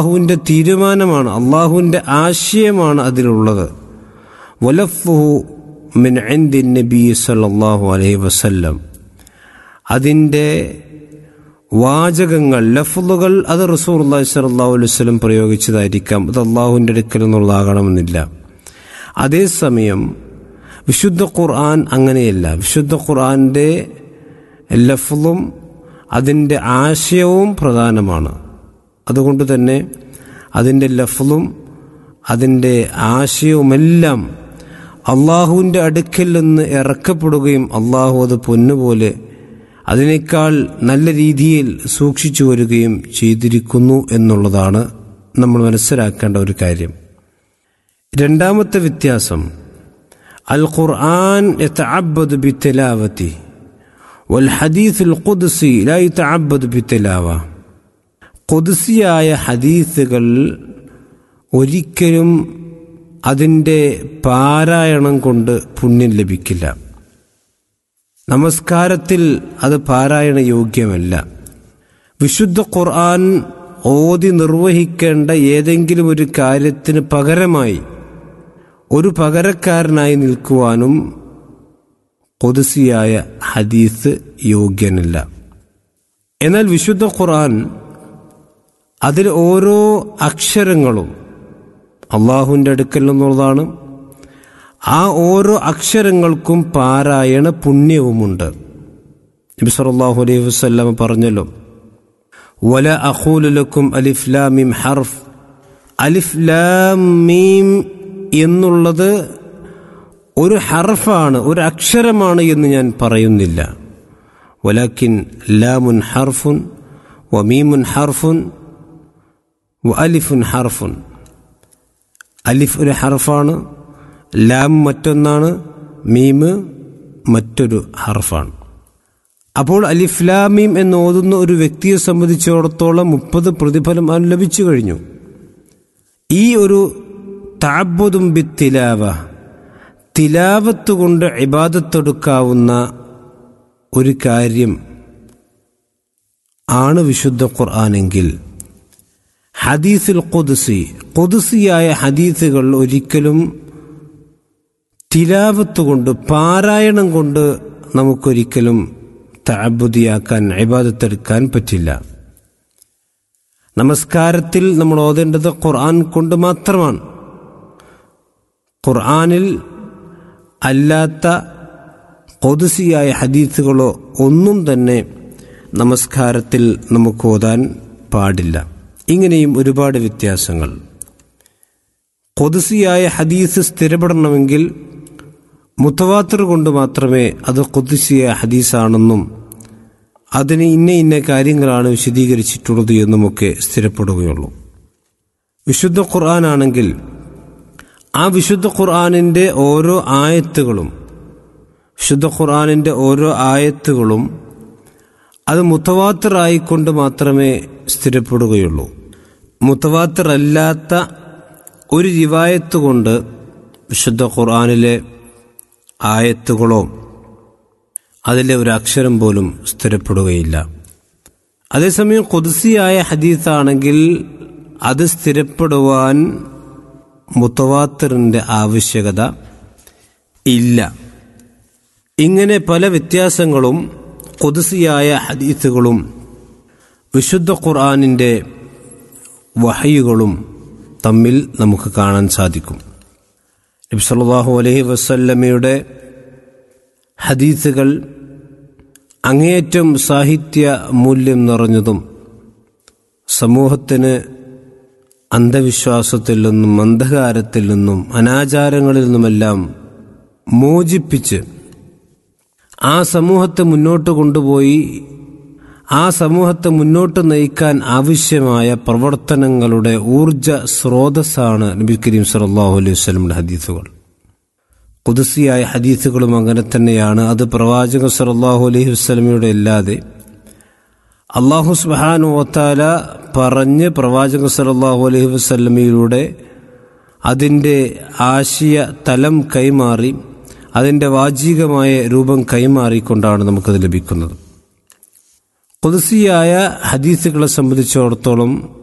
അള്ളാഹുവിൻ്റെ തീരുമാനമാണ് അള്ളാഹുവിൻ്റെ ആശയമാണ് അതിലുള്ളത് വലഫുഹു മിൻ ഇന്ദി നബി സല്ലല്ലാഹു അലൈഹി വസല്ലം അതിൻ്റെ വാചകങ്ങൾ ലഫ്ലുകൾ അത് റസൂർ അള്ളാഹി സല്ലാഹു അലൈഹി വസ്ലം പ്രയോഗിച്ചതായിരിക്കാം അത് അള്ളാഹുവിൻ്റെ അടുക്കൽ നിന്നുള്ളതാകണമെന്നില്ല അതേസമയം വിശുദ്ധ ഖുർആൻ അങ്ങനെയല്ല വിശുദ്ധ ഖുർആൻ്റെ ലഫ്ലും അതിൻ്റെ ആശയവും പ്രധാനമാണ് അതുകൊണ്ട് തന്നെ അതിൻ്റെ ലഫ്ലും അതിൻ്റെ ആശയവുമെല്ലാം അള്ളാഹുവിൻ്റെ അടുക്കൽ നിന്ന് ഇറക്കപ്പെടുകയും അള്ളാഹു അത് പൊന്നുപോലെ അതിനേക്കാൾ നല്ല രീതിയിൽ സൂക്ഷിച്ചു വരികയും ചെയ്തിരിക്കുന്നു എന്നുള്ളതാണ് നമ്മൾ മനസ്സിലാക്കേണ്ട ഒരു കാര്യം രണ്ടാമത്തെ വ്യത്യാസം അൽ ഖുർആൻ യതഅബ്ബദു ബിത്തിലാവതി വൽ ഹദീസുൽ ഖുദ്സി ലാ യതഅബ്ബദു ബിത്തിലാവ ഖുദ്സിയായ ഹദീസുകൾ ഒരിക്കലും അതിൻ്റെ പാരായണം കൊണ്ട് പുണ്യം ലഭിക്കില്ല നമസ്കാരത്തിൽ അത് പാരായണ യോഗ്യമല്ല വിശുദ്ധ ഖുർആൻ ഓതി നിർവഹിക്കേണ്ട ഏതെങ്കിലും ഒരു കാര്യത്തിന് പകരമായി ഒരു പകരക്കാരനായി നിൽക്കുവാനും കൊതുസിയായ ഹദീസ് യോഗ്യനല്ല എന്നാൽ വിശുദ്ധ ഖുർആൻ അതിൽ ഓരോ അക്ഷരങ്ങളും അള്ളാഹുവിൻ്റെ അടുക്കൽ നിന്നുള്ളതാണ് ആ ഓരോ അക്ഷരങ്ങൾക്കും പാരായണ പുണ്യവുമുണ്ട് നബി സല്ലല്ലാഹു അലൈഹി വസല്ലം പറഞ്ഞല്ലോ വല അഖൂലുലക്കും അലിഫ് ലാം മീം ഹർഫ് അലിഫ് ലാം മീം എന്നുള്ളത് ഒരു ഹർഫാണ് ഒരു അക്ഷരമാണ് എന്ന് ഞാൻ പറയുന്നില്ല വലാക്കിൻ ലാമുൻ ഹർഫുൻ വമീമുൻ ഹർഫുൻ വ അലിഫുൻ ഹർഫുൻ അലിഫ് ഒരു ഹർഫാണ് ലാം മറ്റൊന്നാണ് മീമ് മറ്റൊരു ഹർഫാണ് അപ്പോൾ അലിഫ് ലാമീം എന്ന് ഓതുന്ന ഒരു വ്യക്തിയെ സംബന്ധിച്ചിടത്തോളം മുപ്പത് പ്രതിഫലം അവൻ ലഭിച്ചു കഴിഞ്ഞു ഈ ഒരു താബുദും ബി തിലാവ തിലാവത്ത് കൊണ്ട് ഇബാദത്തെടുക്കാവുന്ന ഒരു കാര്യം ആണ് വിശുദ്ധ ഖുർആാനെങ്കിൽ ഹദീസുൽ ഖുദ്സി ഖുദ്സിയായ ഹദീസുകൾ ഒരിക്കലും തിലാവത്ത് കൊണ്ട് പാരായണം കൊണ്ട് നമുക്കൊരിക്കലും താബുദിയാക്കാൻ ഇബാദത്തെടുക്കാൻ പറ്റില്ല നമസ്കാരത്തിൽ നമ്മൾ ഓതേണ്ടത് ഖുർആൻ കൊണ്ട് മാത്രമാണ് ഖുർആനിൽ അല്ലാത്ത കൊതുസിയായ ഹദീസുകളോ ഒന്നും തന്നെ നമസ്കാരത്തിൽ നമുക്ക് ഓതാൻ പാടില്ല ഇങ്ങനെയും ഒരുപാട് വ്യത്യാസങ്ങൾ കൊതുസിയായ ഹദീസ് സ്ഥിരപ്പെടണമെങ്കിൽ മുത്തവാത്തർ കൊണ്ട് മാത്രമേ അത് കൊതുസിയായ ഹദീസാണെന്നും അതിന് ഇന്ന ഇന്ന കാര്യങ്ങളാണ് വിശദീകരിച്ചിട്ടുള്ളത് എന്നുമൊക്കെ സ്ഥിരപ്പെടുകയുള്ളൂ വിശുദ്ധ ഖുർആനാണെങ്കിൽ ആ വിശുദ്ധ ഖുർആാനിൻ്റെ ഓരോ ആയത്തുകളും വിശുദ്ധ ഖുർആാനിൻ്റെ ഓരോ ആയത്തുകളും അത് മുത്തവാത്തറായിക്കൊണ്ട് മാത്രമേ സ്ഥിരപ്പെടുകയുള്ളൂ മുത്തവാത്തർ അല്ലാത്ത ഒരു റിവായത്ത് കൊണ്ട് വിശുദ്ധ ഖുർആാനിലെ ആയത്തുകളോ അതിലെ ഒരു അക്ഷരം പോലും സ്ഥിരപ്പെടുകയില്ല അതേസമയം കൊതുസിയായ ഹദീസാണെങ്കിൽ അത് സ്ഥിരപ്പെടുവാൻ മുത്തവാത്തറിൻ്റെ ആവശ്യകത ഇല്ല ഇങ്ങനെ പല വ്യത്യാസങ്ങളും കൊതുസിയായ ഹദീസുകളും വിശുദ്ധ ഖുർആാനിൻ്റെ വഹയുകളും തമ്മിൽ നമുക്ക് കാണാൻ സാധിക്കും നബി സല്ലല്ലാഹു അലൈഹി വസല്ലമയുടെ ഹദീസുകൾ അങ്ങേയറ്റം സാഹിത്യ മൂല്യം നിറഞ്ഞതും സമൂഹത്തിന് അന്ധവിശ്വാസത്തിൽ നിന്നും അന്ധകാരത്തിൽ നിന്നും അനാചാരങ്ങളിൽ നിന്നുമെല്ലാം മോചിപ്പിച്ച് ആ സമൂഹത്തെ മുന്നോട്ട് കൊണ്ടുപോയി ആ സമൂഹത്തെ മുന്നോട്ട് നയിക്കാൻ ആവശ്യമായ പ്രവർത്തനങ്ങളുടെ ഊർജ സ്രോതസ്സാണ് നബി കരീം സല്ലല്ലാഹു അലൈഹി വസല്ലമയുടെ ഹദീസുകൾ കുതിസിയായ ഹദീസുകളും അങ്ങനെ തന്നെയാണ് അത് പ്രവാചക സല്ലല്ലാഹു അലൈഹി വസല്ലമയുടെ അല്ലാതെ അള്ളാഹു സുബ്ഹാനു വതാല പറഞ്ഞ് പ്രവാചക സല്ലല്ലാഹു അലൈഹി വസല്ലമയിലൂടെ അതിൻ്റെ ആശയ തലം കൈമാറി അതിൻ്റെ വാചികമായ രൂപം കൈമാറിക്കൊണ്ടാണ് നമുക്കത് ലഭിക്കുന്നത് കുതിസിയായ ഹദീസുകളെ സംബന്ധിച്ചിടത്തോളം